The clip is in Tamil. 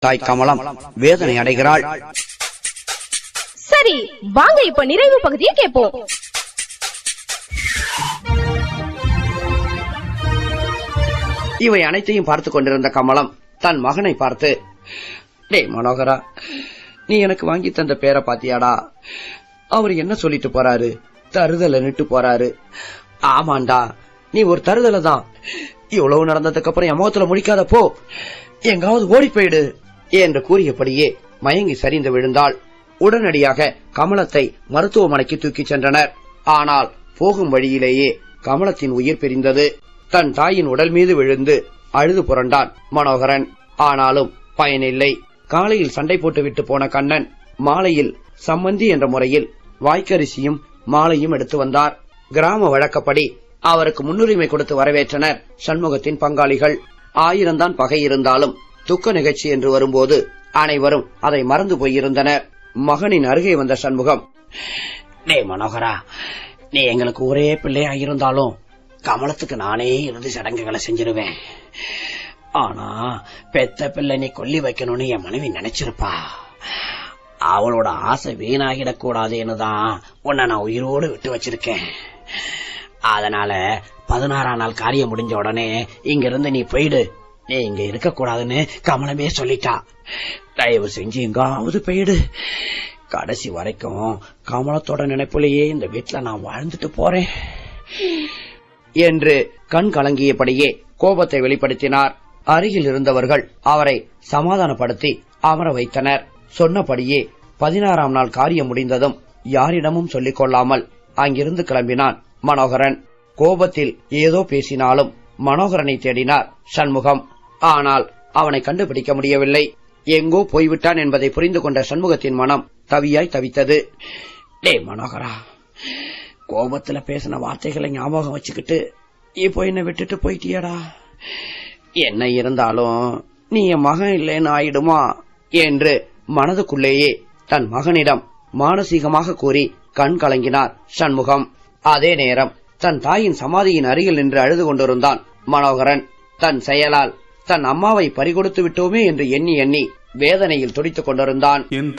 தாய் கமலம் வேதனை அடைகிறாள் சரி வாங்க இப்ப நிறைவு பகுதியை கேட்போம் இவை அனைத்தையும் பார்த்து கொண்டிருந்த கமலம் தன் மகனை பார்த்து டேய் மனோகரா நீ எனக்கு வாங்கி தந்த பேரை பாத்தியாடா அவர் என்ன சொல்லிட்டு போறாரு தருதல நிட்டு போறாரு ஆமாண்டா நீ ஒரு தருதல தான் இவ்வளவு நடந்ததுக்கு அப்புறம் என் முகத்துல முடிக்காத போ எங்காவது ஓடி போயிடு என்று கூறியபடியே மயங்கி சரிந்து விழுந்தாள் உடனடியாக கமலத்தை மருத்துவமனைக்கு தூக்கிச் சென்றனர் ஆனால் போகும் வழியிலேயே கமலத்தின் உயிர் பிரிந்தது தன் தாயின் உடல் மீது விழுந்து அழுது புரண்டான் மனோகரன் ஆனாலும் பயனில்லை காலையில் சண்டை போட்டு விட்டு போன கண்ணன் மாலையில் சம்மந்தி என்ற முறையில் வாய்க்கரிசியும் மாலையும் எடுத்து வந்தார் கிராம வழக்கப்படி அவருக்கு முன்னுரிமை கொடுத்து வரவேற்றனர் சண்முகத்தின் பங்காளிகள் ஆயிரம்தான் பகை இருந்தாலும் துக்க நிகழ்ச்சி என்று வரும்போது அனைவரும் அதை மறந்து போயிருந்தனர் மகனின் அருகே வந்த சண்முகம் டே மனோகரா நீ எங்களுக்கு ஒரே பிள்ளையா இருந்தாலும் கமலத்துக்கு நானே இறுதி சடங்குகளை செஞ்சிருவேன் ஆனா பெத்த பிள்ளை நீ கொல்லி வைக்கணும்னு என் மனைவி நினைச்சிருப்பா அவளோட ஆசை வீணாகிடக் கூடாதுன்னு தான் உன்னை நான் உயிரோடு விட்டு வச்சிருக்கேன் அதனால பதினாறாம் நாள் காரியம் முடிஞ்ச உடனே இங்க இருந்து நீ போயிடு நீ இங்க இருக்க கூடாதுன்னு கமலமே சொல்லிட்டா தயவு செஞ்சு எங்காவது போயிடு கடைசி வரைக்கும் கமலத்தோட நினைப்புலயே இந்த வீட்டுல நான் வாழ்ந்துட்டு போறேன் என்று கண் கலங்கியபடியே கோபத்தை வெளிப்படுத்தினார் அருகில் இருந்தவர்கள் அவரை சமாதானப்படுத்தி அமர வைத்தனர் சொன்னபடியே பதினாறாம் நாள் காரியம் முடிந்ததும் யாரிடமும் சொல்லிக் கொள்ளாமல் அங்கிருந்து கிளம்பினான் மனோகரன் கோபத்தில் ஏதோ பேசினாலும் மனோகரனை தேடினார் சண்முகம் ஆனால் அவனை கண்டுபிடிக்க முடியவில்லை எங்கோ போய்விட்டான் என்பதை புரிந்து கொண்ட சண்முகத்தின் மனம் தவியாய் தவித்தது டே மனோகரா கோபத்துல பேசின வார்த்தைகளை ஞாபகம் வச்சுக்கிட்டு இப்போ என்ன விட்டுட்டு போயிட்டியடா என்ன இருந்தாலும் நீ என் மகன் இல்லைன்னு ஆயிடுமா என்று மனதுக்குள்ளேயே தன் மகனிடம் மானசீகமாக கூறி கண் கலங்கினார் சண்முகம் அதே நேரம் தன் தாயின் சமாதியின் அருகில் நின்று அழுது கொண்டிருந்தான் மனோகரன் தன் செயலால் தன் அம்மாவை பறிகொடுத்து விட்டோமே என்று எண்ணி எண்ணி வேதனையில் துடித்துக் கொண்டிருந்தான் என்